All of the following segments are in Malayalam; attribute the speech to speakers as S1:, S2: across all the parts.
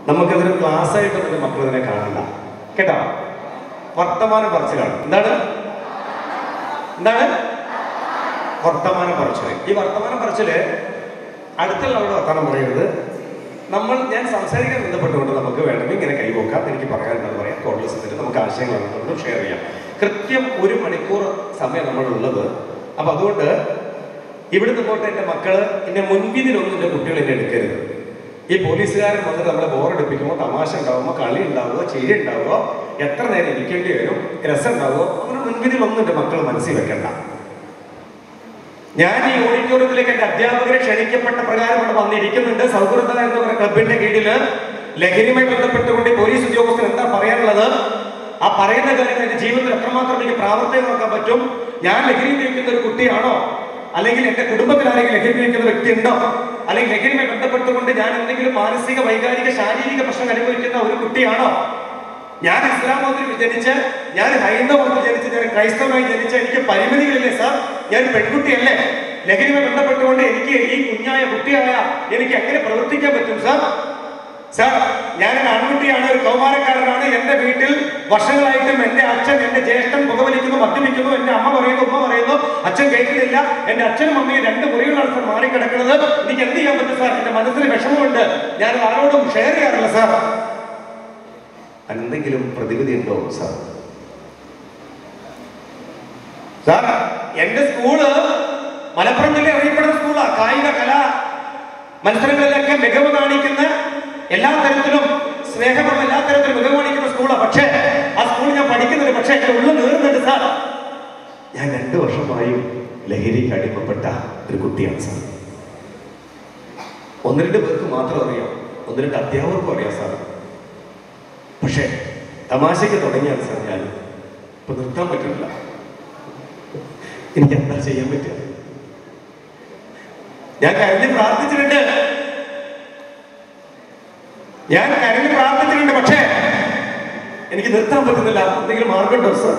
S1: നമുക്കതൊരു ക്ലാസ് ആയിട്ട് തന്നെ മക്കൾ ഇതിനെ കാണണ്ട കേട്ടോ വർത്തമാന പറച്ചിലാണ് എന്താണ് എന്താണ് വർത്തമാന പറച്ചില് ഈ വർത്തമാന പറച്ചില് അടുത്തുള്ളവരോട് വർത്തമാനം പറയരുത് നമ്മൾ ഞാൻ സംസാരിക്കാൻ ബന്ധപ്പെട്ടുകൊണ്ട് നമുക്ക് വേണമെങ്കിൽ ഇങ്ങനെ കൈപോക്കാം എനിക്ക് പറയാൻ എന്താ പറയാം കോൺഗ്രസ് എന്നിട്ട് നമുക്ക് ആശയങ്ങൾ അങ്ങോട്ട് ഷെയർ ചെയ്യാം കൃത്യം ഒരു മണിക്കൂർ സമയം നമ്മളുള്ളത് അപ്പൊ അതുകൊണ്ട് ഇവിടുന്ന് പോയിട്ട് എൻ്റെ മക്കള് എന്നെ മുൻപിതിലൊന്നും എൻ്റെ കുട്ടികൾ എന്നെ എടുക്കരുത് ഈ പോലീസുകാരൻ വന്നിട്ട് നമ്മളെ ബോറടിപ്പിക്കുമ്പോൾ തമാശ ഉണ്ടാവുമോ കളി ഉണ്ടാവുമോ ചിരി ഉണ്ടാവുമോ എത്ര നേരം ഇരിക്കേണ്ടി വരും രസം ഉണ്ടാവുമോ അങ്ങനെ മുൻപിതിലൊന്നും എൻ്റെ മക്കൾ മനസ്സിൽ വെക്കണ്ട ഞാൻ ഈ ഓഡിറ്റോറിയത്തിലേക്ക് എന്റെ അധ്യാപകരെ ക്ഷണിക്കപ്പെട്ട പ്രകാരം ഇവിടെ വന്നിരിക്കുന്നുണ്ട് സൗഹൃദ എന്ന ഒരു ക്ലബിന്റെ കീഴില് ലഹരിയുമായി ബന്ധപ്പെട്ടുകൊണ്ട് ഈ പോലീസ് ഉദ്യോഗസ്ഥൻ എന്താ പറയാനുള്ളത് ആ പറയുന്ന കാര്യങ്ങൾ എന്റെ ജീവിതത്തിൽ എത്രമാത്രം എനിക്ക് പ്രാവർത്തികമാക്കാൻ പറ്റും ഞാൻ ലഹരി ഉപയോഗിക്കുന്ന ഒരു കുട്ടിയാണോ അല്ലെങ്കിൽ എന്റെ കുടുംബത്തിൽ ആരെങ്കിലും ലഹരി ഉപയോഗിക്കുന്ന വ്യക്തി ഉണ്ടോ അല്ലെങ്കിൽ ലഹരിയുമായി ബന്ധപ്പെട്ടുകൊണ്ട് ഞാൻ എന്തെങ്കിലും മാനസിക വൈകാരിക ശാരീരിക പ്രശ്നം അനുഭവിക്കുന്ന ഒരു കുട്ടിയാണോ ഞാൻ ഇസ്ലാം മതത്തിൽ ജനിച്ച് ഞാൻ ഹൈന്ദവ മതത്തിൽ ജനിച്ച് ഞാൻ ക്രൈസ്തവനായി ജനിച്ച എനിക്ക് പരിമിതികളില്ലേ സാർ ഞാൻ പെൺകുട്ടിയല്ലേ ലഹരിയുമായി ബന്ധപ്പെട്ടുകൊണ്ട് എനിക്ക് ഈ കുഞ്ഞായ കുട്ടിയായ എനിക്ക് എങ്ങനെ പ്രവർത്തിക്കാൻ പറ്റും സാർ സാർ ഞാൻ ഒരു ആൺകുട്ടിയാണ് ഒരു കൗമാരക്കാരനാണ് എന്റെ വീട്ടിൽ വർഷങ്ങളായിട്ടും എന്റെ അച്ഛൻ എന്റെ ജ്യേഷ്ഠൻ പുകവലിക്കുന്നു മദ്യപിക്കുന്നു എന്റെ അമ്മ പറയുന്നു ഉമ്മ പറയുന്നു അച്ഛൻ കേൾക്കുന്നില്ല എന്റെ അച്ഛനും അമ്മയും രണ്ട് മുറികളാണ് സാർ മാറിക്കിടക്കുന്നത് എനിക്ക് എന്ത് ചെയ്യാൻ പറ്റും സാർ എന്റെ മനസ്സിന് വിഷമമുണ്ട് ഞാൻ ആരോടും ഷെയർ ചെയ്യാറില്ല സാർ എന്തെങ്കിലും പ്രതിവിധി ഉണ്ടോ സാർ സാർ എന്റെ സ്കൂള് മലപ്പുറം ജില്ല അറിയപ്പെടുന്ന സ്കൂളാ കായിക കലാ മത്സരങ്ങളിലൊക്കെ മികവ് കാണിക്കുന്ന എല്ലാ തരത്തിലും സ്നേഹമുള്ള എല്ലാ തരത്തിലും മികവ് കാണിക്കുന്ന സ്കൂളാ പക്ഷേ ആ സ്കൂളിൽ ഞാൻ പഠിക്കുന്നുണ്ട് പക്ഷേ എന്റെ ഉള്ളിൽ നീറുന്നുണ്ട് സാർ ഞാൻ രണ്ടു വർഷമായും ലഹരിക്ക് അടിമപ്പെട്ട ഒരു കുട്ടിയാണ് സാർ ഒന്ന് രണ്ട് പേർക്ക് മാത്രം അറിയാം ഒന്ന് രണ്ട് അധ്യാപകർക്കും അറിയാം സാർ പക്ഷേ തമാശയ്ക്ക് തുടങ്ങിയാണ് സാർ ഞാൻ ഇപ്പൊ നിർത്താൻ പറ്റില്ല എനിക്ക് എന്താ ചെയ്യാൻ പറ്റുക ഞാൻ കരഞ്ഞ് പ്രാർത്ഥിച്ചിട്ടുണ്ട് ഞാൻ കരഞ്ഞ് പ്രാർത്ഥിച്ചിട്ടുണ്ട് പക്ഷേ എനിക്ക് നിർത്താൻ പറ്റുന്നില്ല എന്തെങ്കിലും മാർഗമുണ്ടോ സാർ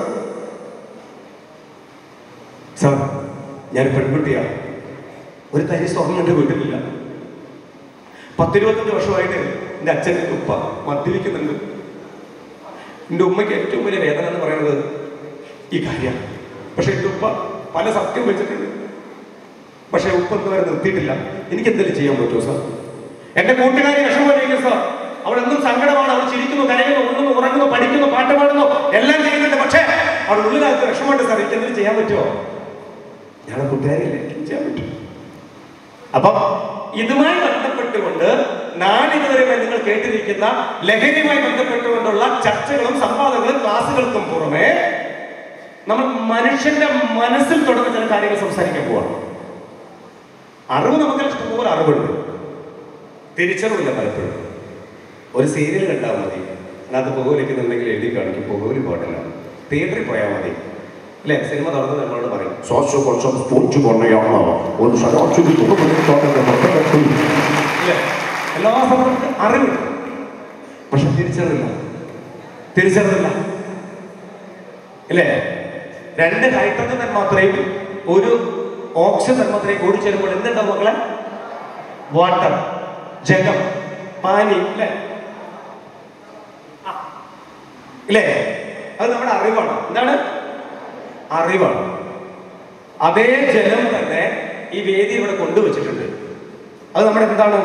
S1: സാർ ഞാൻ പെൺകുട്ടിയാണ് ഒരു തരി സ്വർണ്ണം എൻ്റെ വീട്ടിലില്ല പത്തിരുപത്തഞ്ച് വർഷമായിട്ട് എൻ്റെ അച്ഛൻ്റെ ഉപ്പ മദ്യപിക്കുന്നുണ്ട് എൻ്റെ ഉമ്മയ്ക്ക് ഏറ്റവും വലിയ വേദന എന്ന് പറയുന്നത് ഈ കാര്യമാണ് പക്ഷെ എൻ്റെ ഉപ്പ പല സത്യം വെച്ചിട്ടുണ്ട് പക്ഷെ ഉപ്പ ഇതുവരെ നിർത്തിയിട്ടില്ല എനിക്ക് എന്തെങ്കിലും ചെയ്യാൻ പറ്റുമോ സാർ എന്റെ കൂട്ടുകാരി വിഷമമായിരിക്കും സാർ അവൾ എന്നും സങ്കടമാണ് അവൾ ചിരിക്കുന്നു കരയുന്നു ഉണ്ണുന്നു ഉറങ്ങുന്നു പഠിക്കുന്നു പാട്ട് പാടുന്നു എല്ലാം ചെയ്യുന്നുണ്ട് പക്ഷേ അവൾ ഉള്ളിനകത്ത് വിഷമമുണ്ട് സാർ എനിക്ക് എന്തെങ്കിലും ചെയ്യാൻ പറ്റുമോ ഞങ്ങളെ കൂട്ടുകാരിയല്ലേ എനിക്ക് ചെയ്യാൻ പറ്റും അപ്പൊ ഇതുമായി ബന്ധപ്പെട്ടുകൊണ്ട് നാളിതുവരെ നിങ്ങൾ കേട്ടിരിക്കുന്ന ലഹരിയുമായി ബന്ധപ്പെട്ടുകൊണ്ടുള്ള ചർച്ചകളും സംവാദങ്ങളും ക്ലാസ്സുകൾക്കും പുറമെ നമ്മൾ മനുഷ്യന്റെ മനസ്സിൽ തുടർന്ന് ചില കാര്യങ്ങൾ സംസാരിക്കാൻ പോവാണ് അറിവ് നമുക്ക് ഇഷ്ടംപോലെ അറിവുണ്ട് തിരിച്ചറിവില്ല പലപ്പോഴും ഒരു സീരിയൽ കണ്ടാൽ മതി അതിനകത്ത് പുകവലിക്കുന്നുണ്ടെങ്കിൽ എഴുതി കാണിക്കും പുകവലി പാടില്ല തിയേറ്ററിൽ പോയാൽ മതി അല്ലേ സിനിമ തുറന്ന് നമ്മളോട് പറയും
S2: ശ്വാസകോശം സ്പോഞ്ച് പോലെയാണ് ഒരു ശരാശരി തുകപ്പെടുത്താതെ
S1: ഇല്ലേ? എല്ലാ സമയത്തും അറിവുണ്ട് പക്ഷെ തിരിച്ചറിവില്ല തിരിച്ചറിവില്ല ഇല്ലേ രണ്ട് ഹൈഡ്രജൻ തന്മാത്രയും ഒരു ഓക്സിജൻ തന്മാത്രയും കൂടി ചേരുമ്പോൾ എന്തുണ്ടാവും മക്കളെ വാട്ടർ ജലം പാനി ഇല്ലേ ആ. ഇല്ലേ അത് നമ്മുടെ അറിവാണ് എന്താണ് അറിവാണ് അതേ ജലം തന്നെ ഈ വേദി ഇവിടെ കൊണ്ടുവച്ചിട്ടുണ്ട് അത് നമ്മുടെ എന്താണ്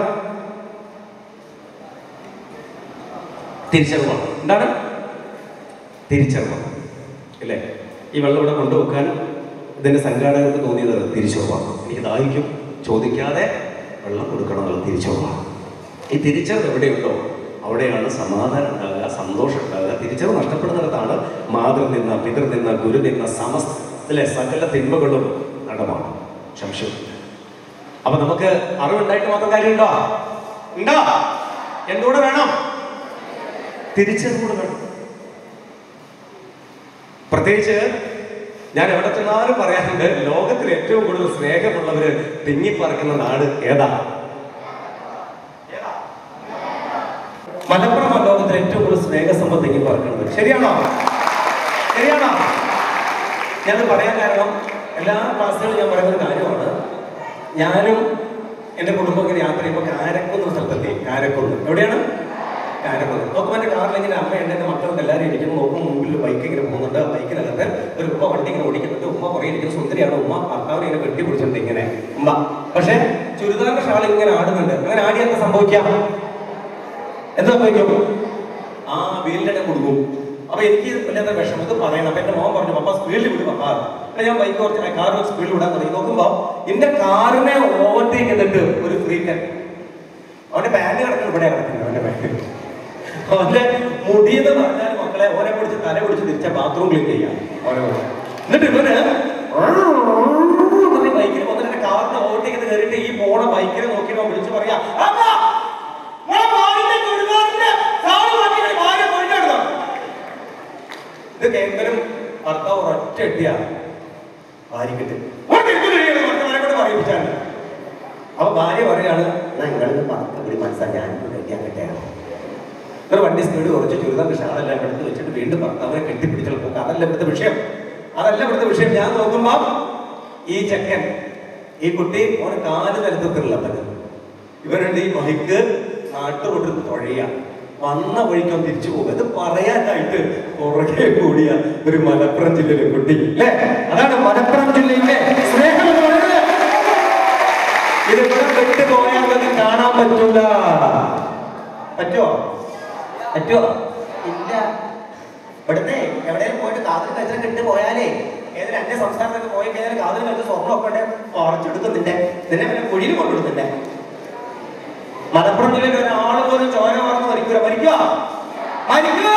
S1: തിരിച്ചറിവാണ് എന്താണ് തിരിച്ചറിവാണ് അല്ലേ ഈ വെള്ളം ഇവിടെ കൊണ്ടുവെക്കാൻ ഇതിന്റെ സംഘാടകർക്ക് തോന്നിയത് തിരിച്ചറിവാണ് എനിക്ക് ദാഹിക്കും ചോദിക്കാതെ വെള്ളം കൊടുക്കണം എന്നുള്ള തിരിച്ചറിവാണ് ഈ തിരിച്ചറിവ് എവിടെയുണ്ടോ അവിടെയാണ് സമാധാനം ഉണ്ടാകുക സന്തോഷം ഉണ്ടാകുക തിരിച്ചറിവ് നഷ്ടപ്പെടുന്നിടത്താണ് മാതൃ നിന്ന പിതൃ നിന്ന ഗുരു നിന്ന സമസ്ത അല്ലെ സകല തിന്മകളും നടമാണ് സംശയമില്ല അപ്പൊ നമുക്ക് അറിവുണ്ടായിട്ട് മാത്രം കാര്യമുണ്ടോ ഉണ്ടോ എന്തുകൂടെ വേണം തിരിച്ചറിവുകൂടെ വേണം പ്രത്യേകിച്ച് ഞാൻ എവിടെ ചെന്നാലും പറയാറുണ്ട് ലോകത്തിൽ ഏറ്റവും കൂടുതൽ സ്നേഹമുള്ളവര് തിങ്ങിപ്പറക്കുന്ന നാട് ഏതാ ഏതാ? മലപ്പുറം ലോകത്തിൽ ഏറ്റവും കൂടുതൽ സ്നേഹസമ്പത്ത് തിങ്ങിപ്പറക്കുന്നത് ശരിയാണോ ശരിയാണോ ഞാനത് പറയാൻ കാരണം എല്ലാ ക്ലാസ്സുകളും ഞാൻ പറയുന്ന ഒരു കാര്യമാണ് ഞാനും എൻ്റെ കുടുംബമൊക്കെ യാത്ര ചെയ്യുമ്പോൾ കാരക്കുന്ന് സ്ഥലത്തെത്തി കാരക്കുന്ന് എവിടെയാണ്
S3: കാര്യങ്ങൾ നോക്കുമ്പോൾ എൻ്റെ കാറിൽ ഇങ്ങനെ അമ്മയുണ്ട് എൻ്റെ മക്കളുണ്ട് എല്ലാവരും ഇരിക്കുന്നു നോക്കും മുമ്പിൽ ബൈക്ക് ഇങ്ങനെ പോകുന്നുണ്ട് ആ ബൈക്കിനകത്ത് ഒരു ഉമ്മ വണ്ടി ഇങ്ങനെ ഓടിക്കുന്നുണ്ട് ഉമ്മ പുറകെ ഇരിക്കുന്ന സുന്ദരിയാണ് ഉമ്മ ഭർത്താവിനെ ഇങ്ങനെ കെട്ടി പിടിച്ചിട്ടുണ്ട് ഇങ്ങനെ ഉമ്മ പക്ഷേ ചുരിദാറിന്റെ ഷാൾ ഇങ്ങനെ ആടുന്നുണ്ട് അങ്ങനെ ആടി എന്താ സംഭവിക്കാം എന്താ സംഭവിക്കും ആ വീലിന്റെ ഇടയിൽ കൊടുക്കും അപ്പൊ എനിക്ക് വല്ലാത്ത വിഷമം ഇത് പറയണം അപ്പൊ എന്റെ മോൻ പറഞ്ഞു പപ്പ സ്പീഡിൽ വിടും പപ്പ അപ്പൊ ഞാൻ ബൈക്ക് കുറച്ച് കാറിന് സ്പീഡിൽ വിടാൻ തുടങ്ങി നോക്കുമ്പോ എന്റെ കാറിനെ ഓവർടേക്ക് ചെയ്തിട്ട് ഒരു ഫ്രീക്കൻ അവന്റെ പാന്റ് കിടക്കുന്നത് ഇവിടെ കിടക്കുന്നത് അവന്റെ പാന്റ് അവന്റെ മുടിയെന്ന് പറഞ്ഞാൽ മക്കളെ ഓനെ പിടിച്ച് തല പിടിച്ച് തിരിച്ച ബാത്റൂം ക്ലീൻ ചെയ്യാം അവനെ കൊണ്ട്. എന്നിട്ട് ഇവന് ബൈക്കിൽ വന്നിട്ട് എന്റെ കാറിന്റെ ഓവർടേക്ക് ചെയ്ത് കയറിയിട്ട് ഈ പോണ ബൈക്കിനെ നോക്കിയിട്ട് അവൻ വിളിച്ച് പറയാ "അപ്പാ, നിങ്ങളെ ഭാര്യയുടെ ചുരിദാറിന്റെ സാധനം മാറ്റി ഇങ്ങള് ഭാര്യ കൊണ്ടുവരണം." ഇത് കേന്ദ്രം ഭർത്താവ് ഒരൊറ്റ എട്ടിയാ ഭാര്യക്കിട്ട് പറയിപ്പിച്ചാണ് അപ്പൊ ഭാര്യ പറയാണ് നിങ്ങളിത് പത്ത് കൂടി മനസ്സിലാക്കി ഞാനിപ്പോ റെഡിയാക്കട്ടെ ഒരു വണ്ടി സ്പീഡ് കുറച്ച് ചുരിദാർ ഷാളെല്ലാം എടുത്ത് വെച്ചിട്ട് വീണ്ടും ഭർത്താവിനെ കെട്ടിപ്പിടിച്ചുള്ള പോക്ക് അതല്ല ഇവിടുത്തെ വിഷയം അതല്ല ഇവിടുത്തെ വിഷയം ഞാൻ നോക്കുമ്പോ ഈ ചെക്കൻ ഈ കുട്ടി ഓന് കാല് നിലത്തുള്ളത് ഇവരുണ്ട് ഈ ബൈക്ക് നാട്ടുകൊണ്ടിരുന്ന് തുഴയ വന്ന വഴിക്കാൻ തിരിച്ചു പോകുക ഇത് പറയാനായിട്ട് പുറകെ കൂടിയ ഒരു മലപ്പുറം ജില്ലയിലെ കുട്ടി അല്ലേ അതാണ് മലപ്പുറം ജില്ലയിലെ സ്നേഹം എന്ന് പറയുന്നത് ഇത് ഇവിടെ വിട്ടു പോയാൽ അത് കാണാൻ പറ്റൂല പറ്റുമോ പറ്റുമോ ഇല്ല ഇവിടുന്ന് എവിടെയും പോയിട്ട് കാതിൽ കഴിച്ചിട്ട് കിട്ടു പോയാലേ ഏതൊരു അന്യ സംസ്ഥാനത്തൊക്കെ പോയി കഴിഞ്ഞാൽ കാതിൽ കഴിച്ച് സ്വർണ്ണമൊക്കെ ഉണ്ട് കുറച്ചെടുക്കും നിന്റെ നിന്നെ പിന്നെ കുഴിയിൽ കൊണ്ടുവിടുന്നില്ലേ മലപ്പുറം ജില്ലയിൽ ഒരാൾ പോലും ചോര മറന്ന് മരിക്കൂല മരിക്കുക മരിക്കുക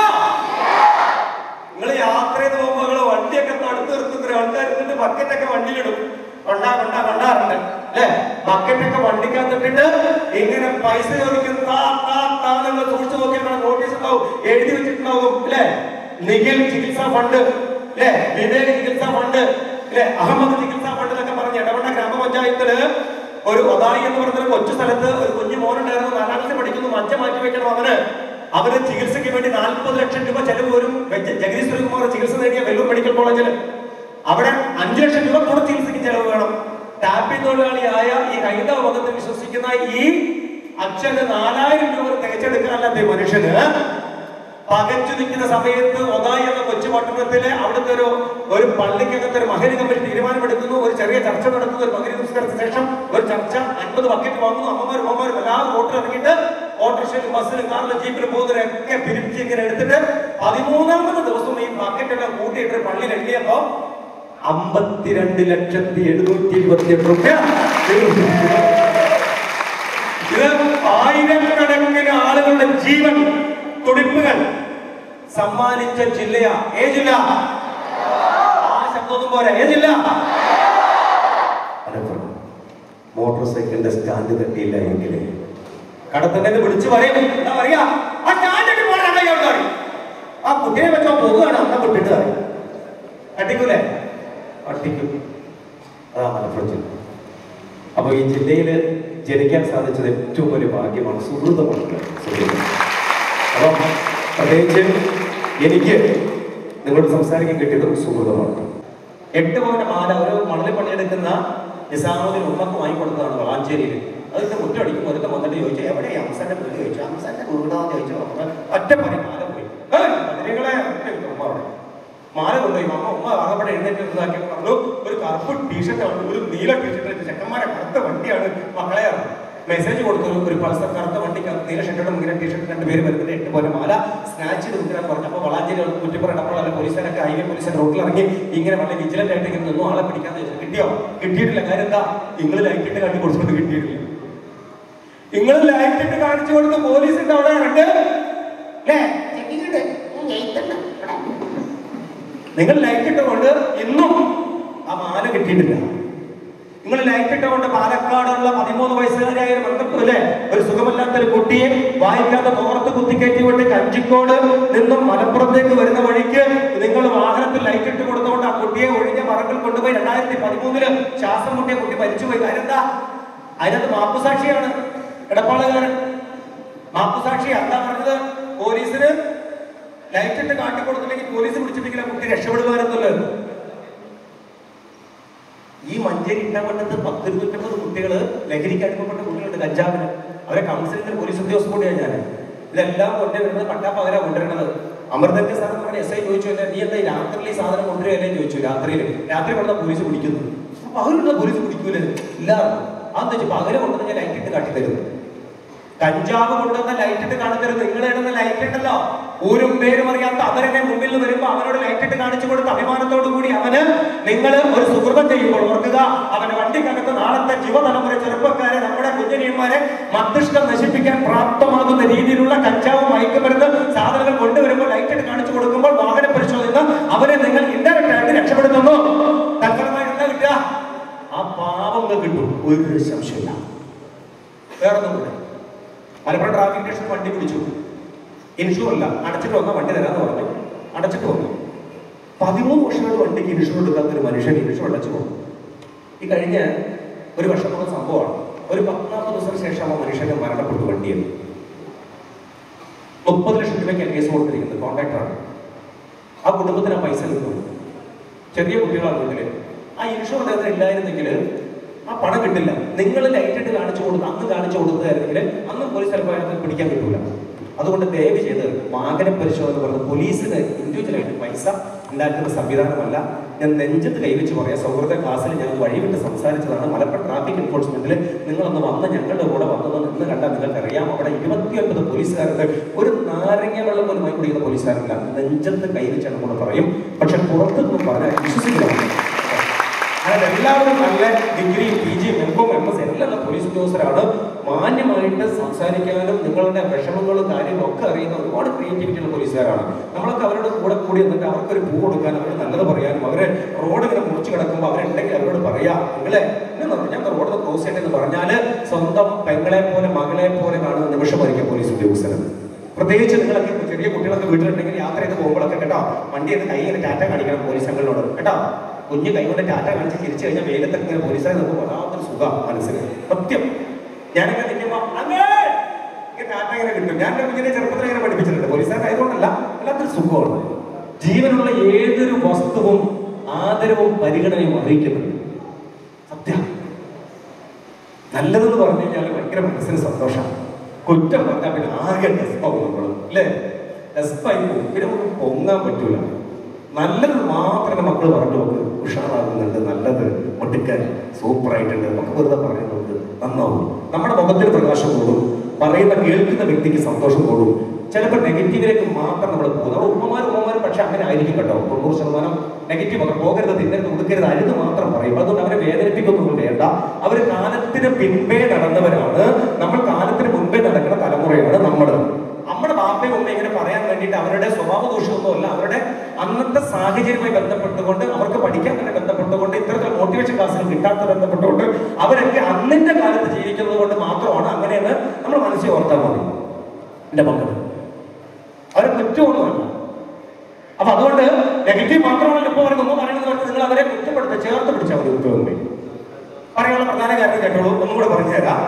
S3: നിങ്ങൾ യാത്ര ചെയ്ത് പോകുമ്പോൾ നിങ്ങൾ വണ്ടിയൊക്കെ തടുത്ത് നിർത്തുന്ന ആൾക്കാർ എന്നിട്ട് ബക്കറ്റൊക്കെ വണ്ടിയിലിടും കൊണ്ടാ കൊണ്ടാ കൊണ്ടാറുണ്ട് അല്ലേ ബക്കറ്റൊക്കെ വണ്ടിക്കകത്തിട്ടിട്ട് ഇങ്ങനെ പൈസ ചോദിക്കും താ താ താ നിങ്ങൾ സൂക്ഷിച്ചു നോക്കിയാൽ നോട്ടീസ് ഉണ്ടാവും എഴുതി വെച്ചിട്ടുണ്ടാവും അല്ലേ നിഖിൽ ചികിത്സാ ഫണ്ട് അല്ലേ വിവേക് ചികിത്സാ ഫണ്ട് അല്ലേ അഹമ്മദ് ചികിത്സാ ഫണ്ട് എന്നൊക്കെ പറഞ്ഞ് ഇടവണ്ണ ഗ്രാമപഞ്ചായത്തില് ഒരു ഒതായി എന്ന് പറയുന്ന ഒരു കൊച്ചു സ്ഥലത്ത് ഒരു കുഞ്ഞു മോനുണ്ടായിരുന്നു നാലാം ക്ലാസ്സിൽ പഠിക്കുന്നു മജ്ജ മാറ്റി വെക്കണം അവന് അവന് ചികിത്സയ്ക്ക് വേണ്ടി നാൽപ്പത് ലക്ഷം രൂപ ചെലവ് വരും വെച്ച് ജഗദീഷ് ശ്രീകുമാർ ചികിത്സ നേടിയ വെല്ലൂർ മെഡിക്കൽ കോളേജിൽ അവിടെ അഞ്ചു ലക്ഷം രൂപ കൂടെ ചികിത്സയ്ക്ക് ചെലവ് വേണം ടാപ്പി തൊഴിലാളിയായ ഈ ഹൈന്ദവ മതത്തിൽ വിശ്വസിക്കുന്ന ഈ അച്ഛന് നാലായിരം രൂപ തികച്ചെടുക്കാനല്ലാത്ത ഈ മനുഷ്യന് പകച്ചു നിൽക്കുന്ന സമയത്ത് ഒതായി എന്ന കൊച്ചു പട്ടണത്തിലെ അവിടുത്തെ ഒരു ഒരു പള്ളിക്കകത്ത് ഒരു മകരി കമ്മിറ്റി തീരുമാനമെടുക്കുന്നു ഒരു ചെറിയ ചർച്ച നടത്തുന്നു ഒരു മകരി നമസ്കാരത്തിന് ശേഷം ഒരു ചർച്ച അൻപത് ബക്കറ്റ് വാങ്ങുന്നു അമ്മമാരും അമ്മമാരും എല്ലാവരും റോട്ടിൽ ഇറങ്ങിയിട്ട് ഓട്ടോറിക്ഷയിലും ബസ്സിലും കാറിലും ജീപ്പിലും പോകുന്നവരൊക്കെ പിരിപ്പിച്ച് ഇങ്ങനെ എടുത്തിട്ട് പതിമൂന്നാമത്തെ ദിവസം ഈ ബക്കറ്റ് എല്ലാം കൂട്ടിയിട്ട് പള്ളിയിൽ എണ്ണിയപ്പോ അമ്പത്തിരണ്ട് ലക്ഷത്തി എഴുന്നൂറ്റി ഇരുപത്തി എട്ട് റുപ്യ ഇത് ആയിരക്കണക്കിന് ആളുകളുടെ ജീവൻ തുടിപ്പുകൾ സമ്മാനിച്ച ജില്ലയാ ഏ ജില്ല ആ ശബ്ദമൊന്നും പോരാ ഏ ജില്ല മലപ്പുറം മോട്ടോർ സൈക്കിളിന്റെ സ്റ്റാൻഡ് തട്ടിയില്ല എങ്കിൽ കടത്തന്നെ വിളിച്ചു പറയും എന്താ പറയാ ആ സ്റ്റാൻഡ് പോരാ ആ കുട്ടിയെ വെച്ചോ പോകുകയാണ് അന്ന വിട്ടിട്ട് പറയും തട്ടിക്കൂലേ തട്ടിക്കും അതാ മലപ്പുറം ജില്ല അപ്പൊ ഈ ജില്ലയിൽ ജനിക്കാൻ സാധിച്ചത് ഏറ്റവും വലിയ ഭാഗ്യമാണ് സുഹൃതമാണ് സുഹൃതം അപ്പം പ്രത്യേകിച്ച് എനിക്ക് നിങ്ങളോട് സംസാരിക്കാൻ കിട്ടിയത് സുഹൃതമാണ് എട്ട് പവന്റെ മാല ഒരു മണലിൽ പണിയെടുക്കുന്ന നിസാമുദ്ദീൻ ഉമ്മക്ക് വാങ്ങിക്കൊടുത്തതാണ് വളാഞ്ചേരിയിൽ അതിന്റെ മുറ്റടിക്കും ഒരുത്തം വന്നിട്ട് ചോദിച്ചു എവിടെ അംസന്റെ വീട് ചോദിച്ചു അംസന്റെ വീടാന്ന് ചോദിച്ചു അപ്പൊ ഒറ്റ പണി മാല പോയി ഏയ്, അതിനിങ്ങളെ ഒറ്റ ഇട്ടു ഉമ്മ അവിടെ. മാല കൊണ്ടുപോയി അമ്മ ഉമ്മ ആകപ്പെടെ എഴുന്നേറ്റ് ഇതാക്കി പറഞ്ഞു ഒരു കറുപ്പ് ടീഷർട്ട് ആണ് ഒരു നീല ടീഷർട്ട് ചെക്കന്മാരെ കറുത്ത വണ്ടിയാണ് മക്കളെ മെസ്സേജ് കൊടുത്തു ഒരു പൾസർ കറുത്ത വണ്ടിക്കകത്ത് നീല ഷർട്ടും ഇങ്ങനെ ടീഷർട്ട് രണ്ട് പേര് വരുന്നത് എട്ട് പോലെ മാല സ്നാച്ച് ചെയ്ത് നിൽക്കാൻ പറഞ്ഞു അപ്പോൾ വളാഞ്ചേരി കുറ്റിപ്പുറം ഇടപ്പുള്ള പോലീസുകാരൊക്കെ ഹൈവേ പോലീസ് റോഡിൽ ഇറങ്ങി ഇങ്ങനെ വളരെ വിജിലന്റ് ആയിട്ട് ഇങ്ങനെ നിന്നു ആളെ പിടിക്കാന്ന് ചോദിച്ചു കിട്ടിയോ കിട്ടിയിട്ടില്ല കാര്യം എന്താ നിങ്ങൾ ലൈറ്റിട്ട് കാട്ടി കൊടുത്തിട്ട് കിട്ടിയിട്ടില്ല നിങ്ങൾ ലൈറ്റിട്ട് കാണിച്ചു കൊടുത്ത് പോലീസിന്റെ അവിടെ ഉണ്ട് അല്ലേ ചെക്കിംഗ് ഉണ്ട് നിങ്ങൾ ലൈറ്റ് ഇട്ടുകൊണ്ട് ഇന്നും ആ മാല കിട്ടിയിട്ടില്ല നിങ്ങൾ ലൈറ്റ് ഇട്ടുകൊണ്ട് പാലക്കാടുള്ള പതിമൂന്ന് വയസ്സുകാരിയായ ഒരു ബന്ധപ്പെടില്ലേ ഒരു സുഖമില്ലാത്ത ഒരു കുട്ടിയെ വായിക്കാതെ പുറത്ത് കുത്തിക്കയറ്റി വിട്ട് കഞ്ചിക്കോട് നിന്നും മലപ്പുറത്തേക്ക് വരുന്ന വഴിക്ക് നിങ്ങൾ വാഹനത്തിൽ ലൈറ്റ് ഇട്ട് കൊടുത്തുകൊണ്ട് ആ കുട്ടിയെ ഒഴിഞ്ഞ മറങ്ങൾ കൊണ്ടുപോയി രണ്ടായിരത്തി പതിമൂന്നില് ശ്വാസം മുട്ടിയ കുട്ടി മരിച്ചുപോയി അതിനെന്താ അതിനകത്ത് മാപ്പുസാക്ഷിയാണ് ഇടപ്പാളുകാരൻ മാപ്പുസാക്ഷി എന്താ പറഞ്ഞത് പോലീസിന് ലൈറ്റ് ഇട്ട് കാട്ടിക്കൊടുത്തില്ലെങ്കിൽ പോലീസ് പിടിച്ചിട്ടെങ്കിൽ ആ കുട്ടി രക്ഷപ്പെടുവാനെന്നല്ലോ ഈ മഞ്ചേരി ഇട്ടപ്പെട്ടത് പത്ത് ഇരുന്നൂറ്റമ്പത് കുട്ടികള് ലഹരിക്ക് അടിമപ്പെട്ട കുട്ടികളുണ്ട് കഞ്ചാവിന് അവരെ കൗൺസിലിംഗിൽ പോലീസ് ഉദ്യോഗസ്ഥ കൂടിയാണ് ഞാൻ ഇതെല്ലാം കൊണ്ടുവരുന്നത് പട്ടാപ്പകര കൊണ്ടുവരുന്നത് അമൃതന്റെ സാധനം പറഞ്ഞ എസ് ഐ ചോദിച്ചു "അല്ലേ, നീ എന്താ ഈ രാത്രിയിൽ ഈ സാധനം കൊണ്ടുവരുകയല്ലേ ചോദിച്ചു രാത്രിയിൽ രാത്രി കൊണ്ട പോലീസ് പിടിക്കുന്നു പകലുള്ള പോലീസ് പിടിക്കൂലേ ഇല്ല അതെന്താ വെച്ചാൽ പകരം കൊണ്ടുവന്ന് ഞാൻ ലൈറ്റ് ഇട്ട് കാട്ടിത്തരുന്നു കഞ്ചാവ് കൊണ്ടുവന്ന ലൈറ്റ് ഇട്ട് കാണിത്തരുന്നു നിങ്ങൾ ഇടുന്ന ലൈറ്റ് ഉണ്ടല്ലോ ഊരും പേരും അറിയാത്ത അവരെന്നെ മുമ്പിൽ നിന്ന് വരുമ്പോ അവനോട് ലൈറ്റ് ഇട്ട് കാണിച്ചു കൊടുത്ത അഭിമാനത്തോടു കൂടി അവന് നിങ്ങൾ ഒരു സുഹൃതം ചെയ്യുമ്പോൾ ഓർക്കുക അവന്റെ വണ്ടിക്കകത്ത് നാളത്തെ യുവതലമുറ ചെറുപ്പക്കാരെ നമ്മുടെ കുഞ്ഞനിയന്മാരെ മസ്തിഷ്കം നശിപ്പിക്കാൻ പ്രാപ്തമാകുന്ന രീതിയിലുള്ള കഞ്ചാവ് മയക്കുമരുന്ന് സാധനങ്ങൾ കൊണ്ടുവരുമ്പോൾ ലൈറ്റ് ഇട്ട് കാണിച്ചു കൊടുക്കുമ്പോൾ വാഹന പരിശോധന അവരെ നിങ്ങൾ ഇൻഡയറക്റ്റ് ആയിട്ട് രക്ഷപ്പെടുത്തുന്നു തൽഫലമായി എന്താ കിട്ടുക ആ പാവങ്ങൾ കിട്ടും ഒരു സംശയമില്ല വേറൊന്നും കൂടെ മലപ്പുറം ട്രാഫിക് സ്റ്റേഷൻ വണ്ടി പിടിച്ചു ഇൻഷൂർ അല്ല അടച്ചിട്ട് വന്ന വണ്ടി തരാന്ന് പറഞ്ഞു അടച്ചിട്ട് വന്നു പതിമൂന്ന് വർഷമായിട്ട് വണ്ടിക്ക് ഇൻഷൂർ എടുക്കാത്ത ഒരു മനുഷ്യൻ ഇൻഷൂർ അടച്ചു പോകും ഈ കഴിഞ്ഞ ഒരു വർഷത്തോളം സംഭവമാണ് ഒരു പത്നാൽപ്പത് ദിവസത്തിന് ശേഷം ആ മനുഷ്യനെ മരണപ്പെട്ടു വണ്ടിയിൽ മുപ്പത് ലക്ഷം രൂപയ്ക്ക് കേസ് കൊടുത്തിരിക്കുന്നത് കോൺട്രാക്ടറാണ് ആ കുടുംബത്തിന് ആ പൈസ കിട്ടും ചെറിയ കുട്ടികളാണ് വീട്ടില് ആ ഇൻഷുർ അദ്ദേഹത്തിന് ഇല്ലായിരുന്നെങ്കിൽ ആ പണം കിട്ടില്ല നിങ്ങൾ ലൈറ്റ് ഇട്ട് കാണിച്ചു കൊടുത്ത് അന്ന് കാണിച്ചു കൊടുത്തതായിരുന്നെങ്കിൽ അന്ന് പോലീസ് ചിലപ്പോൾ അയാൾക്ക് പിടിക്കാൻ കിട്ടൂല അതുകൊണ്ട് ദയവ് ചെയ്ത് വാഹന പരിശോധന പറഞ്ഞ് പോലീസിന് ഇൻഡിവിജ്വലായിട്ട് പൈസ ഉണ്ടാക്കുന്ന സംവിധാനമല്ല ഞാൻ നെഞ്ചത്ത് കൈവച്ച് പറയാം സൗഹൃദ ക്ലാസ്സിൽ ഞാൻ വഴിവിട്ട് സംസാരിച്ചതാണ് മലപ്പുറം ട്രാഫിക് എൻഫോഴ്സ്മെന്റിൽ നിങ്ങളൊന്ന് വന്ന് ഞങ്ങളുടെ കൂടെ വന്നത് ഇന്ന് കണ്ടാൽ നിങ്ങൾക്കറിയാം അവിടെ ഇരുപത്തിയൊൻപത് പോലീസുകാരുണ്ട് ഒരു നാരങ്ങ വെള്ളം പോലും വാങ്ങി കുടിക്കുന്ന പോലീസുകാരില്ല നെഞ്ചത്ത് കൈവച്ചാണ് നമ്മൾ പറയും പക്ഷെ പുറത്ത് നിന്ന് പറഞ്ഞാൽ വിശ്വസിക്കണം അതായത് എല്ലാവരും നല്ല degree P G M com M S എല്ലാം ഉള്ള പോലീസ് ഉദ്യോഗസ്ഥരാണ് മാന്യമായിട്ട് സംസാരിക്കാനും നിങ്ങളുടെ വിഷമങ്ങളും കാര്യങ്ങളും ഒക്കെ അറിയുന്ന ഒരുപാട് ക്രിയേറ്റിവിറ്റി ഉള്ള പോലീസുകാരാണ് നമ്മളൊക്കെ അവരുടെ കൂടെ കൂടി എന്നിട്ട് അവർക്കൊരു പൂ കൊടുക്കാനും അവർ നല്ലത് പറയാനും അവരെ റോഡ് ഇങ്ങനെ മുറിച്ച് കിടക്കുമ്പോൾ അവരുണ്ടെങ്കിൽ അവരോട് പറയാം നിങ്ങളെ ഇന്ന് ഞാൻ റോഡ് ക്രോസ് ചെയ്യട്ടെന്ന് പറഞ്ഞാൽ സ്വന്തം പെങ്ങളെ പോലെ മകളെ പോലെ കാണുന്ന നിമിഷമായിരിക്കും പോലീസ് ഉദ്യോഗസ്ഥരത് പ്രത്യേകിച്ച് നിങ്ങളൊക്കെ ഇപ്പൊ ചെറിയ കുട്ടികളൊക്കെ വീട്ടിലുണ്ടെങ്കിൽ യാത്ര ചെയ്ത് പോകുമ്പോഴൊക്കെ കേട്ടോ വണ്ടി ഒന്ന് കൈ ഇങ്ങനെ ടാറ്റ കാണിക്കണം പോലീസ് അംഗങ്ങളോട് കേട്ടോ കുഞ്ഞ് കൈ കൊണ്ട് ടാറ്റ കാണിച്ച് ചിരിച്ചു കഴിഞ്ഞാൽ വെയിലത്തൊക്കെ ഇങ്ങനെ പോലീസുകാർ നോക്കുമ്പോൾ വല്ലാത്തൊരു സുഖം മനസ്സിന് സത്യം ഞാനൊക്കെ നിൽക്കുമ്പോ അങ്ങേ ഇങ്ങനെ ടാറ്റ ഇങ്ങനെ കിട്ടും ഞാൻ എൻ്റെ കുഞ്ഞിനെ ചെറുപ്പത്തിൽ ഇങ്ങനെ പഠിപ്പിച്ചിട്ടുണ്ട് പോലീസുകാരായതുകൊണ്ടല്ല വല്ലാത്തൊരു സുഖമാണ് ജീവനുള്ള ഏതൊരു വസ്തുവും ആദരവും പരിഗണനയും അറിയിക്കുന്നുണ്ട് സത്യം നല്ലതെന്ന് പറഞ്ഞു കഴിഞ്ഞാൽ ഭയങ്കര മനസ്സിന് സന്തോഷമാണ് കുറ്റം പറഞ്ഞാൽ പിന്നെ ആകെ ഡെസ്പാവും നമ്മൾ അല്ലേ ഡെസ്പായി പോകും പിന്നെ നമുക്ക് പൊങ്ങാൻ പറ്റൂല നല്ലത് മാത്രമേ മക്കൾ പറഞ്ഞു നോക്ക് ഉഷാറാകുന്നുണ്ട് നല്ലത് ഒടുക്കൻ സൂപ്പറായിട്ടുണ്ട് നമുക്ക് വെറുതെ പറഞ്ഞു നോക്ക് നന്നാവും നമ്മുടെ മുഖത്തിന് പ്രകാശം കൂടും പറയുന്ന കേൾക്കുന്ന വ്യക്തിക്ക് സന്തോഷം കൂടും ചിലപ്പോൾ നെഗറ്റീവിലേക്ക് മാത്രം നമ്മൾ പോകും നമ്മുടെ ഉമ്മമാരും ഉമ്മമാരും പക്ഷെ അങ്ങനെ ആയിരിക്കും കേട്ടോ തൊണ്ണൂറ് ശതമാനം നെഗറ്റീവ് മാത്രം പോകരുത് തിന്നരുത് ഉടുക്കരുത് അരുത് മാത്രം പറയും അതുകൊണ്ട് അവരെ വേദനിപ്പിക്കൊന്നും വേണ്ട അവർ കാലത്തിന് പിൻപേ നടന്നവരാണ് നമ്മൾ കാലത്തിന് മുൻപേ നടക്കുന്ന തലമുറയാണ് നമ്മൾ നമ്മുടെ ബാപ്പയും ഉമ്മയും ഇങ്ങനെ പറയാൻ വേണ്ടിയിട്ട് അവരുടെ സ്വഭാവ ദോഷമൊന്നുമല്ല അവരുടെ അന്നത്തെ സാഹചര്യവുമായി ബന്ധപ്പെട്ടുകൊണ്ട് അവർക്ക് പഠിക്കാൻ തന്നെ ബന്ധപ്പെട്ടുകൊണ്ട് ഇത്തരത്തിൽ മോട്ടിവേഷൻ ക്ലാസ്സുകൾ കിട്ടാത്ത ബന്ധപ്പെട്ടുകൊണ്ട് അവരൊക്കെ അന്നിന്റെ കാലത്ത് ജീവിക്കുന്നത് കൊണ്ട് മാത്രമാണ് അങ്ങനെയെന്ന് നമ്മൾ മനസ്സിൽ ഓർത്താൽ മതി എന്റെ മക്കൾ അവരെ കുറ്റമൊന്നുമല്ല അപ്പൊ അതുകൊണ്ട് നെഗറ്റീവ് മാത്രമല്ല ഇപ്പൊ അവർ മുമ്പ് പറയുന്നത് കൊണ്ട് നിങ്ങൾ അവരെ കുറ്റപ്പെടുത്ത ചേർത്ത് പിടിച്ചാൽ മതി ഉത്തരവുമ്പേ പറയാനുള്ള പ്രധാന കാര്യം കേട്ടോളൂ ഒന്നും കൂടെ പറഞ്ഞു തരാം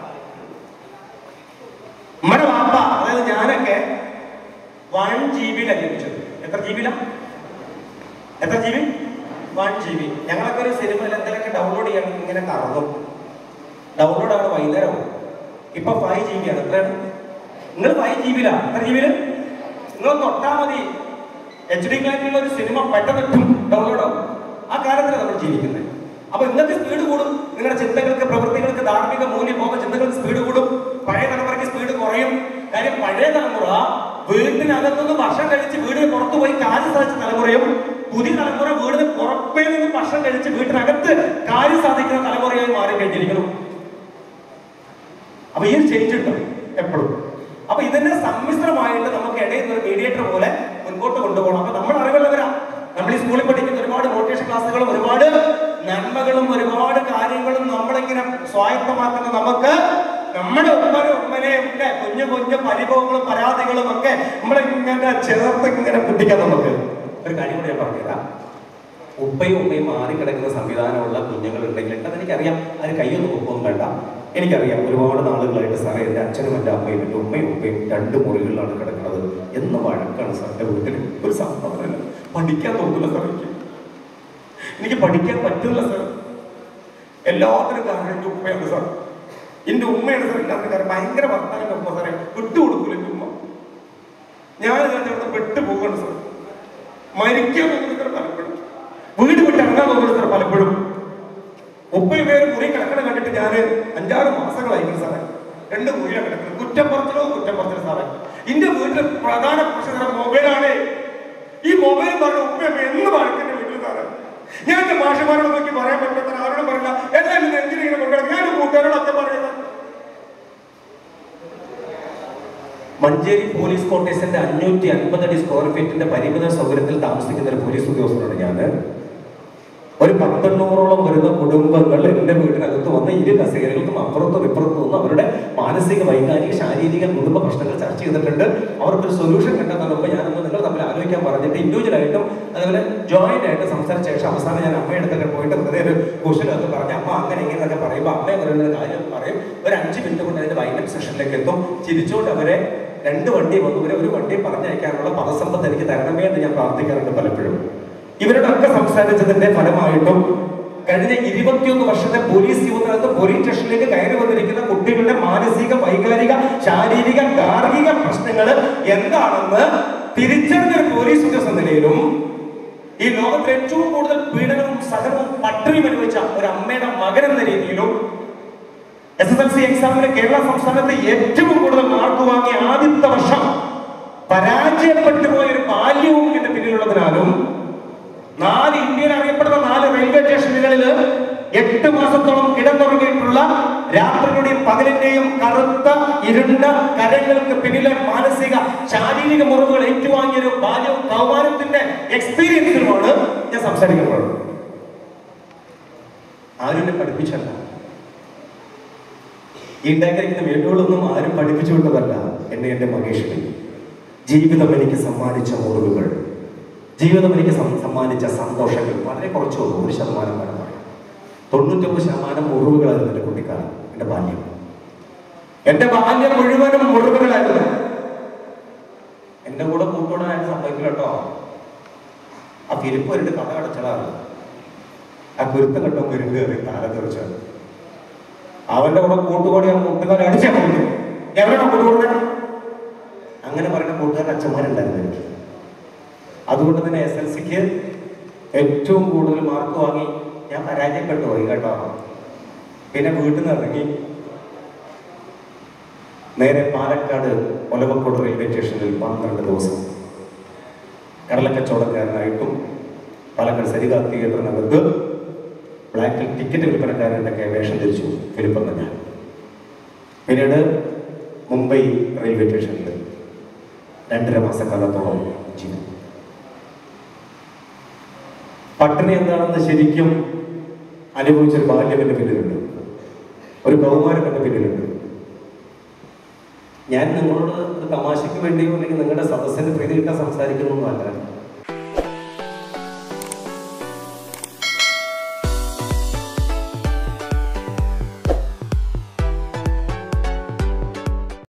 S3: നമ്മുടെ വാപ്പ അതായത് ഞാനൊക്കെ വൺ ജി ബിയിലാണ് ജനിച്ചത് എത്ര ജി ബിയിലാണ് എത്ര G B one G B ഞങ്ങളൊക്കെ ഒരു സിനിമയിൽ എന്തെങ്കിലുമൊക്കെ ഡൗൺലോഡ് ചെയ്യാൻ ഇങ്ങനെ കറങ്ങും ഡൗൺലോഡ് ആണ് വൈകുന്നേരം ഇപ്പൊ ഫൈവ് ജി ബി ആണ് എത്രയാണ് നിങ്ങൾ ഫൈവ് ജി ബിയിലാ എത്ര ജി ബിയില് നിങ്ങൾ തൊട്ടാ മതി എച്ച് ഡി ക്ലാരിറ്റിയുള്ള ഒരു സിനിമ പെട്ടെന്ന് ഡൗൺലോഡ് ആവും ആ കാലത്തിലാണ് നമ്മൾ ജീവിക്കുന്നത് അപ്പൊ ഇന്നത്തെ സ്പീഡ് കൂടും നിങ്ങളുടെ ചിന്തകൾക്ക് പ്രവൃത്തികൾക്ക് ധാർമ്മിക മൂല്യമോഹ ചിന്തകൾക്ക് സ്പീഡ് കൂടും പഴയ തലമുറയ്ക്ക് സ്പീഡ് കുറയും കാര്യം പഴയ തലമുറ വീട്ടിനകത്തുനിന്ന് ഭക്ഷണം കഴിച്ച് വീടിന് പുറത്തു പോയി കാര്യം സാധിച്ച തലമുറയും പുതിയ തലമുറ വീടിന് പുറമേ നിന്ന് ഭക്ഷണം കഴിച്ച് വീട്ടിനകത്ത് കാര്യം സാധിക്കുന്ന തലമുറയായി മാറി കഴിഞ്ഞിരിക്കണം അപ്പൊ ഈ ചേഞ്ച് ഉണ്ട് എപ്പോഴും അപ്പൊ ഇതിന്റെ സമ്മിശ്രമായിട്ട് നമുക്ക് ഇടയിൽ ഒരു മീഡിയേറ്റർ പോലെ മുൻപോട്ട് കൊണ്ടുപോകണം അപ്പൊ നമ്മൾ അറിവുള്ളവരാ നമ്മൾ ഈ സ്കൂളിൽ പഠിക്കുന്ന ഒരുപാട് മോട്ടിവേഷൻ ക്ലാസ്സുകളും ഒരുപാട് നന്മകളും ഒരുപാട് കാര്യങ്ങളും നമ്മളിങ്ങനെ സ്വായത്തമാക്കുന്ന നമുക്ക് നമ്മുടെ ഉമ്മനും ഉമ്മനെയും ഒക്കെ കുഞ്ഞു കുഞ്ഞു പരിഭവങ്ങളും പരാതികളും ഒക്കെ നമ്മളിങ്ങനെ ചേർത്ത് ഇങ്ങനെ കുട്ടിക്കാൻ നമുക്ക് ഒരു കാര്യം കൂടി ഞാൻ പറഞ്ഞുതരാം ഉപ്പയും ഉമ്മയും മാറി കിടക്കുന്ന സംവിധാനമുള്ള കുഞ്ഞുങ്ങൾ ഉണ്ടെങ്കിൽ അതെനിക്കറിയാം അതിന് കൈയൊന്നും ഒപ്പൊന്നും വേണ്ട എനിക്കറിയാം ഒരുപാട് നാളുകളായിട്ട് സാറേ എൻ്റെ അച്ഛനും എൻ്റെ അമ്മയും എൻ്റെ ഉമ്മയും ഉപ്പയും രണ്ട് മുറികളിലാണ് കിടക്കുന്നത് എന്ന് വഴക്കാണ് സാർ എൻ്റെ വീട്ടിൽ ഒരു സമാധാനമില്ല പഠിക്കാൻ തോന്നില്ല സാർ എനിക്ക് എനിക്ക് പഠിക്കാൻ പറ്റില്ല സാർ എല്ലാത്തിനും കാരണം എൻ്റെ ഉമ്മയാണ് സാർ എൻ്റെ ഉമ്മയാണ് സാർ എല്ലാത്തിനും കാരണം ഭയങ്കര വർത്താനം ഉമ്മ സാറേ വിട്ടുകൊടുക്കൂല എൻ്റെ ഉമ്മ
S1: ഞാൻ ഇതിനകത്ത് ഇവിടെ പെട്ടു പോകണം സാർ മരിക്കാൻ തോന്നുന്നു സാർ പലപ്പോഴും വീട് വിട്ട് ഇറങ്ങാൻ തോന്നുന്നു സാർ പലപ്പോഴും മുപ്പത് പേര് മുറി കിടക്കണം കണ്ടിട്ട് ഞാൻ അഞ്ചാറ് മാസങ്ങളായിരിക്കും സാറേ രണ്ട് മുറിയിലാണ് കിടക്കുന്നത് കുറ്റം പറച്ചിലോ കുറ്റം പറച്ചിലോ സാറേ എന്റെ വീട്ടിലെ പ്രധാന പ്രശ്നം സാറേ മൊബൈലാണ് ഈ മൊബൈൽ പറഞ്ഞ ഉപ്പയമ്മ എന്ന് പറക്കുന്ന വീട്ടിൽ സാറേ ഞാൻ എന്റെ മാഷന്മാരോട് നോക്കി പറയാൻ പറ്റില്ല ആരോടും പറയില്ല എല്ലാം ഇന്ന് എന്തിനിങ്ങനെ കൊണ്ടുവരണം ഞാൻ കൂട്ടുകാരോടൊക്കെ പറയുന്നത്
S3: മഞ്ചേരി പോലീസ് ക്വാർട്ടേഴ്സിന്റെ അഞ്ഞൂറ്റി അൻപത് അടി സ്ക്വയർ ഫീറ്റിന്റെ പരിമിത സൗകര്യത്തിൽ താമസിക്കുന്ന ഒരു പോലീസ് ഉദ്യോഗസ്ഥനാണ് ഞാൻ ഒരു പത്തെണ്ണൂറോളം വരുന്ന കുടുംബങ്ങൾ എന്റെ വീട്ടിനകത്ത് വന്ന് ഇരു കസേരകൾക്കും അപ്പുറത്തും ഇപ്പുറത്തും നിന്ന് അവരുടെ മാനസിക വൈകാരിക ശാരീരിക കുടുംബ പ്രശ്നങ്ങൾ ചർച്ച ചെയ്തിട്ടുണ്ട് അവർക്കൊരു സൊല്യൂഷൻ കണ്ടെത്താൻ മുമ്പ് ഞാനൊന്ന് നിങ്ങൾ തമ്മിൽ ആലോചിക്കാൻ പറഞ്ഞിട്ട് ഇൻഡിവിജ്വൽ ആയിട്ടും അതുപോലെ ജോയിന്റ് ആയിട്ട് സംസാരിച്ച ശേഷം അവസാനം ഞാൻ അമ്മയുടെ അടുത്തൊക്കെ പോയിട്ട് വെറുതെ ഒരു കുശലൊക്കെ പറഞ്ഞ് അമ്മ അങ്ങനെ ഇങ്ങനെയൊക്കെ പറയുമ്പോൾ അമ്മയെ പറയുന്ന കാര്യം പറയും ഒരു അഞ്ച് മിനിറ്റ് കൊണ്ട് അതിന്റെ വൈൻഡപ്പ് സെഷനിലേക്ക് എത്തും ചിരിച്ചുകൊണ്ട് അവരെ രണ്ട് വണ്ടി വന്നവരെ ഒരു വണ്ടി പറഞ്ഞയക്കാനുള്ള പദസമ്പത്ത് എനിക്ക് തരണമേ എന്ന് ഞാൻ പ്രാർത്ഥിക്കാറുണ്ട് പലപ്പോഴും ഇവരോടൊക്കെ സംസാരിച്ചതിന്റെ ഫലമായിട്ടും കഴിഞ്ഞ ഇരുപത്തിയൊന്ന് വർഷത്തെ പോലീസ് ജീവിതത്തിനകത്ത് പോലീസ് സ്റ്റേഷനിലേക്ക് കയറി വന്നിരിക്കുന്ന കുട്ടികളുടെ മാനസിക വൈകാരിക ശാരീരിക ഗാർഹിക പ്രശ്നങ്ങൾ എന്താണെന്ന് തിരിച്ചറിഞ്ഞ ഒരു പോലീസ് ഉദ്യോഗസ്ഥ നിലയിലും ഈ ലോകത്തിൽ ഏറ്റവും കൂടുതൽ പീഡനവും സഹനവും പട്ടിണിയും അനുഭവിച്ച ഒരു അമ്മയുടെ മകൻ എന്ന രീതിയിലും എസ് എസ് എൽ സി എക്സാമിന് കേരള സംസ്ഥാനത്ത് ഏറ്റവും കൂടുതൽ മാർക്ക് വാങ്ങിയ ആദ്യത്തെ വർഷം പരാജയപ്പെട്ടു പോയ ഒരു ബാല്യവും എന്റെ പിന്നിലുള്ളതിനാലും നാല് ഇന്ത്യയിൽ അറിയപ്പെടുന്ന നാല് റെയിൽവേ സ്റ്റേഷനുകളിൽ എട്ട് മാസത്തോളം കിടന്നുറങ്ങിയിട്ടുള്ള രാത്രിയുടെയും പകലിന്റെയും കറുത്ത ഇരുണ്ട കരങ്ങൾക്ക് പിന്നിലെ മാനസിക ശാരീരിക മുറിവുകൾ ഏറ്റുവാങ്ങിയ ഒരു ബാല്യവും കൗമാരത്തിന്റെ എക്സ്പീരിയൻസിലുമാണ് ഞാൻ സംസാരിക്കുന്നത് ആരും എന്നെ പഠിപ്പിച്ചല്ല ഈ ഉണ്ടാക്കിയിരിക്കുന്ന വീടുകളൊന്നും ആരും പഠിപ്പിച്ചു വിട്ടതല്ല എന്നെ എന്റെ മകേഷിനെ ജീവിതം എനിക്ക് സമ്മാനിച്ച മുറിവുകൾ ജീവിതം എനിക്ക് സം- സമ്മാനിച്ച സന്തോഷങ്ങൾ വളരെ കുറച്ചുള്ളൂ ഒരു ശതമാനം വേണം പറയാം തൊണ്ണൂറ്റൊമ്പത് ശതമാനം മുറിവുകളായിരുന്നു എന്റെ കുട്ടിക്കാലം എന്റെ ബാല്യം എന്റെ ബാല്യം മുഴുവനും മുറിവുകളായിരുന്നു എന്റെ കൂടെ കൂട്ടുകൊണ്ടായിട്ട് സംഭവിക്കില്ല കേട്ടോ ആ ഫിലിപ്പ് ഒരു കഥ അടച്ചതാണ് ആ കുരുത്തം കെട്ടോ കുരുങ്ങ് കയറി താഴെ തെറിച്ചത് അവന്റെ കൂടെ കൂട്ടുകൂടി അവൻ കൂട്ടുകാരെ അടിച്ചാൽ പോകുന്നു എവിടെയാണ് കൂട്ടുകൂടുന്നത് അങ്ങനെ പറയുന്ന കൂട്ടുകാരുടെ അച്ഛന്മാരുണ്ടായിരുന്നു എനിക്ക് അതുകൊണ്ട് തന്നെ എസ് എൽ സിക്ക് ഏറ്റവും കൂടുതൽ മാർക്ക് വാങ്ങി ഞാൻ പരാജയപ്പെട്ടു പോയി കേട്ടോ പിന്നെ വീട്ടിൽ നിന്ന് ഇറങ്ങി നേരെ പാലക്കാട് ഒലവക്കോട് റെയിൽവേ സ്റ്റേഷനിൽ പന്ത്രണ്ട് ദിവസം കടലക്കച്ചവടക്കാരനായിട്ടും പാലക്കാട് സരിത തിയേറ്ററിനകത്ത് ബ്ലാക്കിൽ ടിക്കറ്റ് വിൽപ്പനക്കാരനൊക്കെ വേഷം ധരിച്ചു ഫിലിപ്പെന്ന ഞാൻ പിന്നീട് മുംബൈ റെയിൽവേ സ്റ്റേഷനിൽ രണ്ടര മാസക്കാലത്തോളം ജീവിച്ചു പട്ടിണി എന്താണെന്ന് ശരിക്കും അനുഭവിച്ചൊരു ബാല്യം എൻ്റെ പിന്നിലുണ്ട് ഒരു കൗമാരം എൻ്റെ പിന്നിലുണ്ട് ഞാൻ നിങ്ങളോട് ഒരു തമാശയ്ക്ക് വേണ്ടിയോ അല്ലെങ്കിൽ നിങ്ങളുടെ സദസ്സിന് പ്രീതി കിട്ടാൻ സംസാരിക്കുന്നൊന്നുമല്ല